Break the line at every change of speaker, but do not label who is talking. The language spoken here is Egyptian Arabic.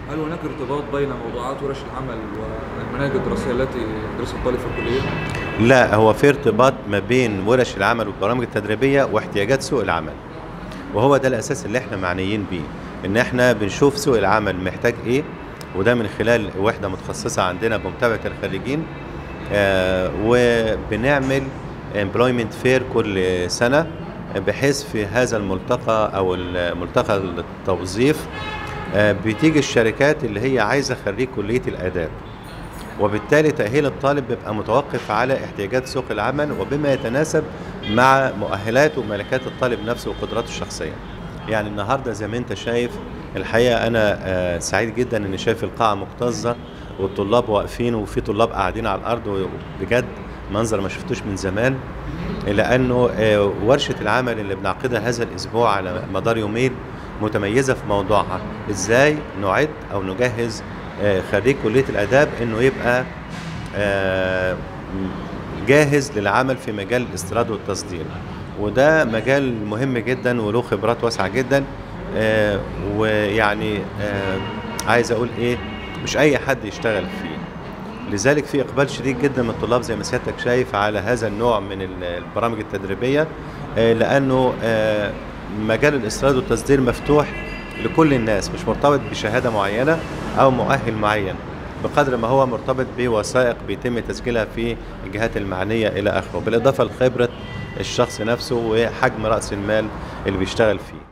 هل هناك ارتباط بين موضوعات ورش العمل والمناهج الدراسية التي يدرسها الطالب في الكلية؟
لا هو في ارتباط ما بين ورش العمل والبرامج التدريبيه واحتياجات سوق العمل وهو ده الاساس اللي احنا معنيين بيه ان احنا بنشوف سوق العمل محتاج ايه وده من خلال وحده متخصصه عندنا بمتابعه الخريجين آه وبنعمل امبلويمنت فير كل سنه بحيث في هذا الملتقى او ملتقى التوظيف آه بتيجي الشركات اللي هي عايزه خريج كليه الاداب وبالتالي تأهيل الطالب بيبقى متوقف على احتياجات سوق العمل وبما يتناسب مع مؤهلات وملكات الطالب نفسه وقدراته الشخصية يعني النهاردة زي ما انت شايف الحقيقة أنا آه، سعيد جدا أني شايف القاعة مكتظة والطلاب واقفين وفي طلاب قاعدين على الأرض وبجد منظر ما شفتوش من زمان لأنه آه، ورشة العمل اللي بنعقدها هذا الأسبوع على مدار يومين متميزة في موضوعها إزاي نعد أو نجهز آه، خريج كليه الاداب انه يبقى آه، جاهز للعمل في مجال الاستيراد والتصدير وده مجال مهم جدا وله خبرات واسعه جدا آه، ويعني عايز اقول ايه مش اي حد يشتغل فيه لذلك في اقبال شديد جدا من الطلاب زي ما سيادتك شايف على هذا النوع من البرامج التدريبيه لانه مجال الاستيراد والتصدير مفتوح لكل الناس مش مرتبط بشهاده معينه او مؤهل معين بقدر ما هو مرتبط بوثائق بيتم تسجيلها في الجهات المعنيه الى اخره بالاضافه لخبره الشخص نفسه وحجم راس المال اللي بيشتغل فيه